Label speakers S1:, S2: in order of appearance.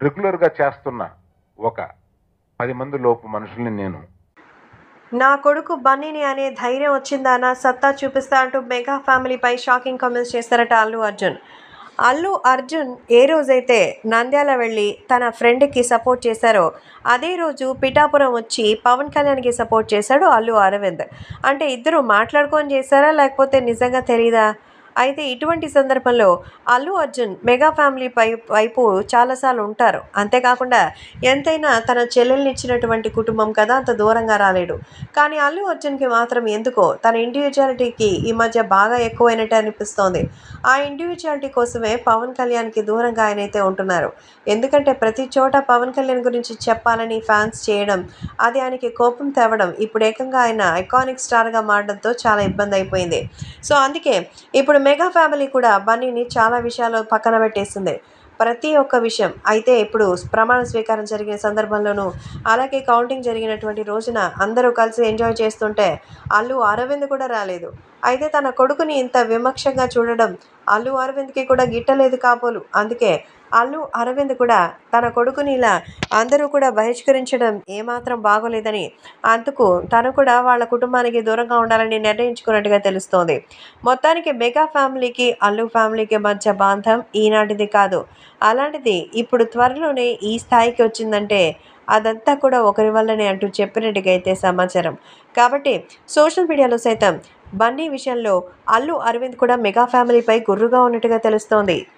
S1: రెగ్యులర్గా చేస్తున్న ఒక పది మంది లోపు మనుషుల్ని నేను
S2: నా కొడుకు బన్నీని అనే ధైర్యం వచ్చిందా నా సత్తా చూపిస్తా అంటూ మెగా ఫ్యామిలీపై షాకింగ్ కామెంట్స్ చేశారట అల్లు అర్జున్ అల్లు అర్జున్ ఏ రోజైతే నంద్యాల వెళ్ళి తన ఫ్రెండ్కి సపోర్ట్ చేశారో అదే రోజు పిఠాపురం వచ్చి పవన్ కళ్యాణ్కి సపోర్ట్ చేశాడు అల్లు అరవింద్ అంటే ఇద్దరు మాట్లాడుకొని చేశారా లేకపోతే నిజంగా తెలీదా అయితే ఇటువంటి సందర్భంలో అల్లు అర్జున్ మెగా ఫ్యామిలీ పై వైపు చాలాసార్లు ఉంటారు అంతేకాకుండా ఎంతైనా తన చెల్లెల్ని ఇచ్చినటువంటి కుటుంబం కదా అంత దూరంగా రాలేడు కానీ అల్లు అర్జున్కి మాత్రం ఎందుకో తన ఇండివిజువాలిటీకి ఈ మధ్య బాగా ఎక్కువైనట్టు అనిపిస్తోంది ఆ ఇండివిజువాలిటీ కోసమే పవన్ కళ్యాణ్కి దూరంగా ఆయన అయితే ఉంటున్నారు ఎందుకంటే ప్రతి చోట పవన్ కళ్యాణ్ గురించి చెప్పాలని ఫ్యాన్స్ చేయడం అది ఆయనకి కోపం తేవడం ఇప్పుడు ఏకంగా ఆయన ఐకానిక్ స్టార్గా మారడంతో చాలా ఇబ్బంది అయిపోయింది సో అందుకే ఇప్పుడు మెగా ఫ్యామిలీ కూడా బన్నీని చాలా విషయాలు పక్కన పెట్టేసింది ప్రతి ఒక్క విషయం అయితే ఇప్పుడు ప్రమాణ స్వీకారం జరిగిన సందర్భంలోనూ అలాగే కౌంటింగ్ జరిగినటువంటి రోజున అందరూ కలిసి ఎంజాయ్ చేస్తుంటే అల్లు అరవింద్ కూడా రాలేదు అయితే తన కొడుకుని ఇంత విమక్షంగా చూడడం అల్లు అరవింద్కి కూడా గిట్టలేదు కాబోలు అందుకే అల్లు అరవింద్ కూడా తన కొడుకుని ఇలా అందరూ కూడా బహిష్కరించడం ఏమాత్రం బాగోలేదని అందుకు తను కూడా వాళ్ళ కుటుంబానికి దూరంగా ఉండాలని నిర్ణయించుకున్నట్టుగా తెలుస్తోంది మొత్తానికి మెగా ఫ్యామిలీకి అల్లు ఫ్యామిలీకి మధ్య బాంధం ఈనాటిది కాదు అలాంటిది ఇప్పుడు త్వరలోనే ఈ స్థాయికి వచ్చిందంటే అదంతా కూడా ఒకరి వల్లనే అంటూ చెప్పినట్టుగా అయితే సమాచారం కాబట్టి సోషల్ మీడియాలో సైతం బన్నీ విషయంలో అల్లు అరవింద్ కూడా మెగా ఫ్యామిలీపై గుర్రుగా ఉన్నట్టుగా తెలుస్తోంది